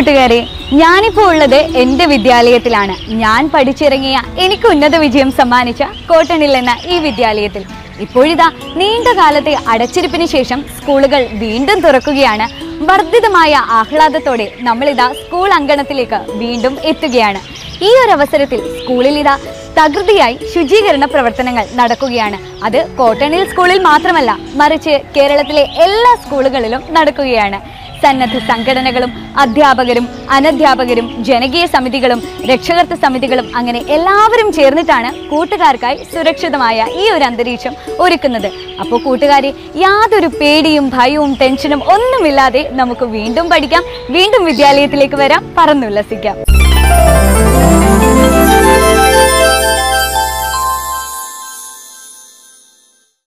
കൂട്ടുകാരെ ഞാനിപ്പോൾ ഉള്ളത് എൻ്റെ വിദ്യാലയത്തിലാണ് ഞാൻ പഠിച്ചിറങ്ങിയ എനിക്ക് ഉന്നത വിജയം സമ്മാനിച്ച കോട്ടണിൽ എന്ന ഈ വിദ്യാലയത്തിൽ ഇപ്പോഴിതാ നീണ്ട കാലത്തെ അടച്ചിരിപ്പിന് ശേഷം സ്കൂളുകൾ വീണ്ടും തുറക്കുകയാണ് വർദ്ധിതമായ ആഹ്ലാദത്തോടെ നമ്മളിതാ സ്കൂൾ അങ്കണത്തിലേക്ക് വീണ്ടും എത്തുകയാണ് ഈ ഒരു അവസരത്തിൽ സ്കൂളിൽ ഇതാ തകൃതിയായി ശുചീകരണ പ്രവർത്തനങ്ങൾ നടക്കുകയാണ് അത് കോട്ടണിൽ സ്കൂളിൽ മാത്രമല്ല മറിച്ച് കേരളത്തിലെ എല്ലാ സ്കൂളുകളിലും നടക്കുകയാണ് സന്നദ്ധ സംഘടനകളും അധ്യാപകരും അനധ്യാപകരും ജനകീയ സമിതികളും രക്ഷകർത്ത സമിതികളും അങ്ങനെ എല്ലാവരും ചേർന്നിട്ടാണ് കൂട്ടുകാർക്കായി സുരക്ഷിതമായ ഈ ഒരു അന്തരീക്ഷം ഒരുക്കുന്നത് അപ്പോൾ കൂട്ടുകാരെ യാതൊരു പേടിയും ഭയവും ടെൻഷനും ഒന്നുമില്ലാതെ നമുക്ക് വീണ്ടും പഠിക്കാം വീണ്ടും വിദ്യാലയത്തിലേക്ക് വരാം പറന്നുല്ലസിക്കാം